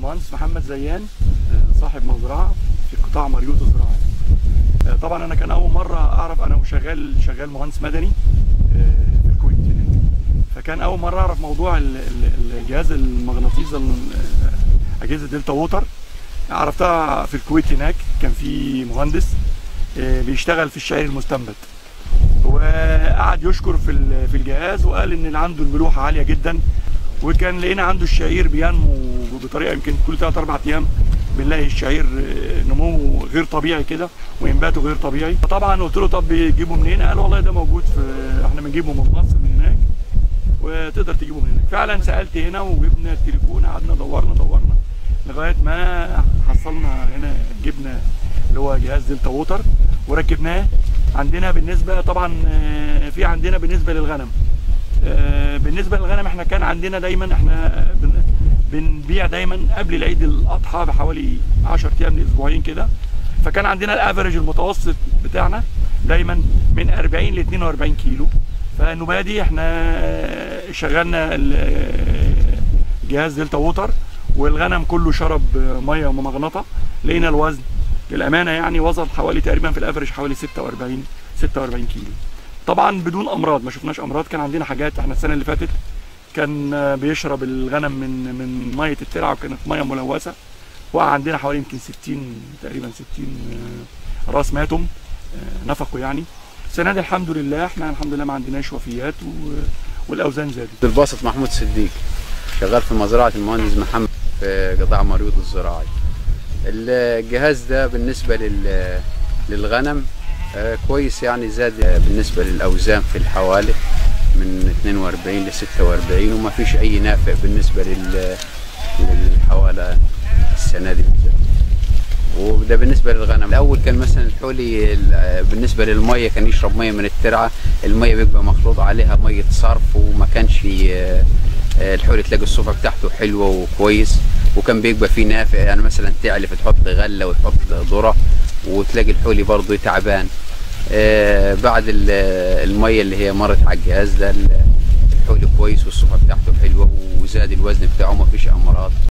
المهندس محمد زيان آه، صاحب مزرعه في قطاع مريوط الزراعي آه، طبعا انا كان اول مره اعرف انا وشغال شغال مهندس مدني آه، في الكويت هناك فكان اول مره اعرف موضوع ال- ال- الجهاز المغناطيسي ال- آه، اجهزه دلتا ووتر عرفتها في الكويت هناك كان في مهندس آه، بيشتغل في الشعير المستنبت وقعد يشكر في ال- في الجهاز وقال ان اللي عنده الملوحه عاليه جدا وكان لقينا عنده الشعير بينمو بطريقه يمكن كل 3 4 ايام بنلاقي الشعير آه، نموه غير طبيعي كده وانباته غير طبيعي فطبعا قلت له طب بتجيبه منين؟ قال والله ده موجود في احنا بنجيبه من مصر من هناك وتقدر تجيبه من هناك فعلا سالت هنا وجبنا التليفون قعدنا دورنا دورنا لغايه ما حصلنا هنا جبنا اللي هو جهاز دلتا ووتر وركبناه عندنا بالنسبه طبعا آه، في عندنا بالنسبه للغنم آه، بالنسبه للغنم احنا كان عندنا دايما احنا بن- بنبيع دايما قبل العيد الاضحى بحوالي 10 ايام لاسبوعين كده فكان عندنا الافرج المتوسط بتاعنا دايما من 40 ل 42 كيلو فالنوبه دي احنا شغلنا ال- جهاز دلتا ووتر والغنم كله شرب ميه ممغنطه لقينا الوزن للامانه يعني وصل حوالي تقريبا في الافرج حوالي 46 46 كيلو طبعا بدون امراض ما شفناش امراض كان عندنا حاجات احنا السنه اللي فاتت كان آه، بيشرب الغنم من من ميه الترعه وكانت ميه ملوثه وقع عندنا حوالي يمكن 60 تقريبا 60 آه، راس ماتم آه، نفقوا يعني السنه دي الحمد لله احنا الحمد لله ما عندناش وفيات و- والاوزان زادت عبد الباسط محمود صديق شغال في مزرعة المهندس محمد في قطاع مريوط الزراعي الجهاز ده بالنسبة لل للغنم آه، كويس يعني زاد آه، بالنسبة للأوزان في الحوالي من 42 ل 46 وما فيش أي نافع بالنسبة لل للحوالة السنة دي بالذات وده بالنسبة للغنم الأول كان مثلا الحولي ال- بالنسبة للمية كان يشرب مية من الترعة المية بيبقى مخلوط عليها مية صرف وما كانش آه، آه، الحولي تلاقي الصوفة بتاعته حلوة وكويس وكان بيبقى فيه نافع يعني مثلا تعلف تحط غلة وتحط ذرة وتلاقي الحولي برضه تعبان آه، بعد ال- المية اللي هي مرت على الجهاز ده ال- الحولي كويس والصوفة بتاعته حلوة وزاد الوزن بتاعه ما فيش أمراض